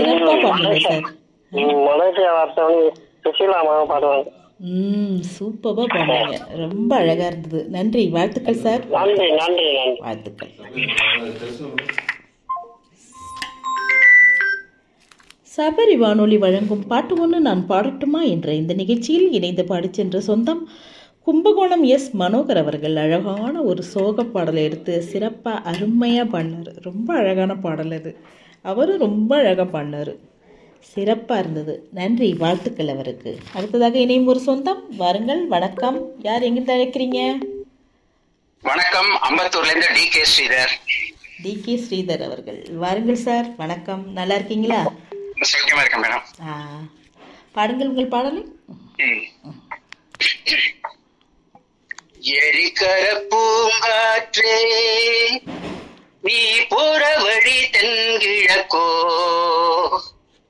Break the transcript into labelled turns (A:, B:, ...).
A: சிறப்பா பாடுங்க sir
B: Malaysia வார்த்தை வந்து சுசீலா அம்மாவை பாடுவாங்க
A: ம் சூப்பராக பாடுங்க ரொம்ப அழகா இருந்தது நன்றி வாழ்த்துக்கள் சார்
B: நன்றி நன்றி நன்றி
A: வாழ்த்துக்கள் சபரி வானொலி வழங்கும் பாட்டு ஒன்று நான் பாடட்டுமா என்ற இந்த நிகழ்ச்சியில் இணைந்து பாடிச் சென்ற சொந்தம் கும்பகோணம் எஸ் மனோகர் அவர்கள் அழகான ஒரு சோக பாடலை எடுத்து சிறப்பாக அருமையாக பாடினார் ரொம்ப அழகான பாடல் அது அவரும் ரொம்ப அழகாக பாடினார் சிறப்பாக இருந்தது நன்றி வாழ்த்துக்கள் அவருக்கு அடுத்ததாக இணையும் ஒரு சொந்தம் வாருங்கள் வணக்கம் யார் எங்கிருந்து அழைக்கிறீங்க
C: வணக்கம் அம்பத்தூர்ல இருந்து T K Sridhar
A: T K Sridhar அவர்கள் வாருங்கள் சார் வணக்கம் நல்லா இருக்கீங்களா
C: சௌக்கியமா இருக்கேன் மேடம்
A: ஆ பாடுங்கள் உங்கள் பாடலை
C: எரிக்கர பூங்காற்றே நீ போற வழி தென்கிழக்கோ